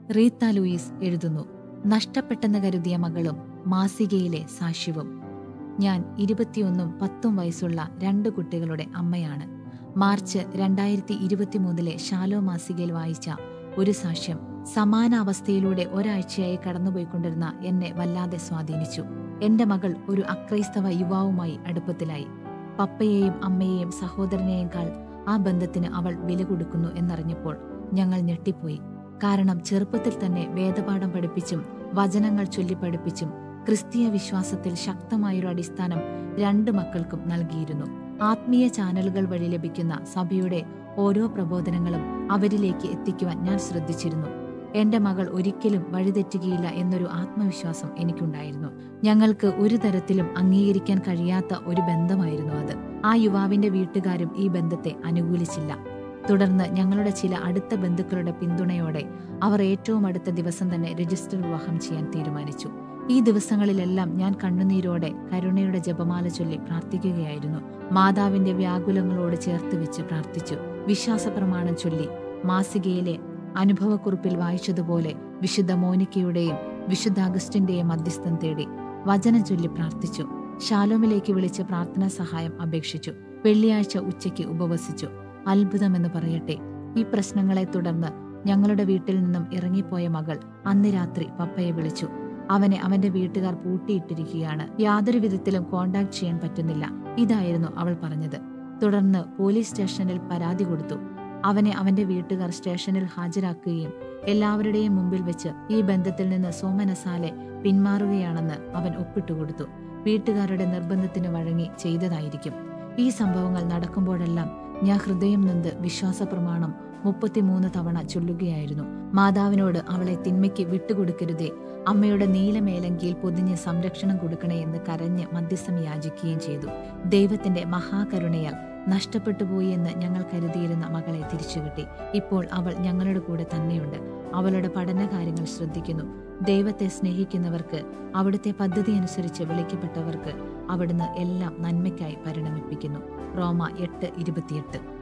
Reetha Luis എഴുതുന്നു നഷ്ടപ്പെട്ടെന്ന് കരുതിയ മകളും മാസികയിലെ സാക്ഷ്യവും ഞാൻ ഇരുപത്തിയൊന്നും പത്തും വയസ്സുള്ള രണ്ട് കുട്ടികളുടെ അമ്മയാണ് മാർച്ച് രണ്ടായിരത്തി ഇരുപത്തിമൂന്നിലെ ഷാലോ മാസികയിൽ വായിച്ച ഒരു സാക്ഷ്യം സമാന അവസ്ഥയിലൂടെ ഒരാഴ്ചയായി കടന്നുപോയിക്കൊണ്ടിരുന്ന എന്നെ വല്ലാതെ സ്വാധീനിച്ചു എന്റെ മകൾ ഒരു അക്രൈസ്തവ യുവാവുമായി അടുപ്പത്തിലായി പപ്പയെയും അമ്മയെയും സഹോദരനെയേക്കാൾ ആ ബന്ധത്തിന് അവൾ വില കൊടുക്കുന്നു എന്നറിഞ്ഞപ്പോൾ ഞങ്ങൾ ഞെട്ടിപ്പോയി കാരണം ചെറുപ്പത്തിൽ തന്നെ വേദപാഠം പഠിപ്പിച്ചും വചനങ്ങൾ ചൊല്ലിപ്പഠിപ്പിച്ചും ക്രിസ്തീയ വിശ്വാസത്തിൽ ശക്തമായൊരു അടിസ്ഥാനം രണ്ട് മക്കൾക്കും നൽകിയിരുന്നു ആത്മീയ ചാനലുകൾ വഴി ലഭിക്കുന്ന സഭയുടെ ഓരോ പ്രബോധനങ്ങളും അവരിലേക്ക് എത്തിക്കുവാൻ ഞാൻ ശ്രദ്ധിച്ചിരുന്നു എന്റെ മകൾ ഒരിക്കലും വഴിതെറ്റുകയില്ല എന്നൊരു ആത്മവിശ്വാസം എനിക്കുണ്ടായിരുന്നു ഞങ്ങൾക്ക് ഒരു തരത്തിലും അംഗീകരിക്കാൻ കഴിയാത്ത ഒരു ബന്ധമായിരുന്നു അത് ആ യുവാവിന്റെ വീട്ടുകാരും ഈ ബന്ധത്തെ അനുകൂലിച്ചില്ല തുടർന്ന് ഞങ്ങളുടെ ചില അടുത്ത ബന്ധുക്കളുടെ പിന്തുണയോടെ അവർ ഏറ്റവും അടുത്ത ദിവസം തന്നെ രജിസ്റ്റർ വിവാഹം ചെയ്യാൻ തീരുമാനിച്ചു ഈ ദിവസങ്ങളിലെല്ലാം ഞാൻ കണ്ണുനീരോടെ കരുണയുടെ ജപമാല ചൊല്ലി പ്രാർത്ഥിക്കുകയായിരുന്നു മാതാവിന്റെ വ്യാകുലങ്ങളോട് ചേർത്ത് വെച്ച് പ്രാർത്ഥിച്ചു വിശ്വാസ പ്രമാണം ചൊല്ലി മാസികയിലെ അനുഭവക്കുറിപ്പിൽ വായിച്ചതുപോലെ വിശുദ്ധ മോനിക്കയുടെയും വിശുദ്ധ അഗസ്റ്റിന്റെയും മധ്യസ്ഥം തേടി വചനം ചൊല്ലി പ്രാർത്ഥിച്ചു ഷാലോമിലേക്ക് വിളിച്ച് പ്രാർത്ഥനാ സഹായം അപേക്ഷിച്ചു വെള്ളിയാഴ്ച ഉച്ചയ്ക്ക് ഉപവസിച്ചു അത്ഭുതമെന്ന് പറയട്ടെ ഈ പ്രശ്നങ്ങളെ തുടർന്ന് ഞങ്ങളുടെ വീട്ടിൽ നിന്നും ഇറങ്ങിപ്പോയ മകൾ അന്ന് രാത്രി പപ്പയെ വിളിച്ചു അവനെ അവന്റെ വീട്ടുകാർ പൂട്ടിയിട്ടിരിക്കുകയാണ് യാതൊരു വിധത്തിലും കോണ്ടാക്ട് ചെയ്യാൻ പറ്റുന്നില്ല ഇതായിരുന്നു അവൾ പറഞ്ഞത് തുടർന്ന് പോലീസ് സ്റ്റേഷനിൽ പരാതി കൊടുത്തു അവനെ അവന്റെ വീട്ടുകാർ സ്റ്റേഷനിൽ ഹാജരാക്കുകയും എല്ലാവരുടെയും മുമ്പിൽ വെച്ച് ഈ ബന്ധത്തിൽ നിന്ന് സോമനസാലെ പിന്മാറുകയാണെന്ന് അവൻ ഒപ്പിട്ടുകൊടുത്തു വീട്ടുകാരുടെ നിർബന്ധത്തിന് വഴങ്ങി ചെയ്തതായിരിക്കും ഈ സംഭവങ്ങൾ നടക്കുമ്പോഴെല്ലാം ഞാൻ ഹൃദയം നൊന്ത് വിശ്വാസ പ്രമാണം മുപ്പത്തിമൂന്ന് തവണ ചൊല്ലുകയായിരുന്നു മാതാവിനോട് അവളെ തിന്മയ്ക്ക് വിട്ടുകൊടുക്കരുതേ അമ്മയുടെ നീലമേലങ്കിയിൽ പൊതിഞ്ഞ് സംരക്ഷണം കൊടുക്കണേ എന്ന് കരഞ്ഞ് മധ്യസ്ഥം യാചിക്കുകയും ചെയ്തു ദൈവത്തിന്റെ മഹാകരുണയാൽ നഷ്ടപ്പെട്ടുപോയി എന്ന് ഞങ്ങൾ കരുതിയിരുന്ന മകളെ തിരിച്ചുകിട്ടി ഇപ്പോൾ അവൾ ഞങ്ങളുടെ കൂടെ തന്നെയുണ്ട് അവളുടെ പഠനകാര്യങ്ങൾ ശ്രദ്ധിക്കുന്നു ദൈവത്തെ സ്നേഹിക്കുന്നവർക്ക് അവിടുത്തെ പദ്ധതി അനുസരിച്ച് വിളിക്കപ്പെട്ടവർക്ക് അവിടുന്ന് എല്ലാം നന്മയ്ക്കായി പരിണമിപ്പിക്കുന്നു റോമ എട്ട് ഇരുപത്തിയെട്ട്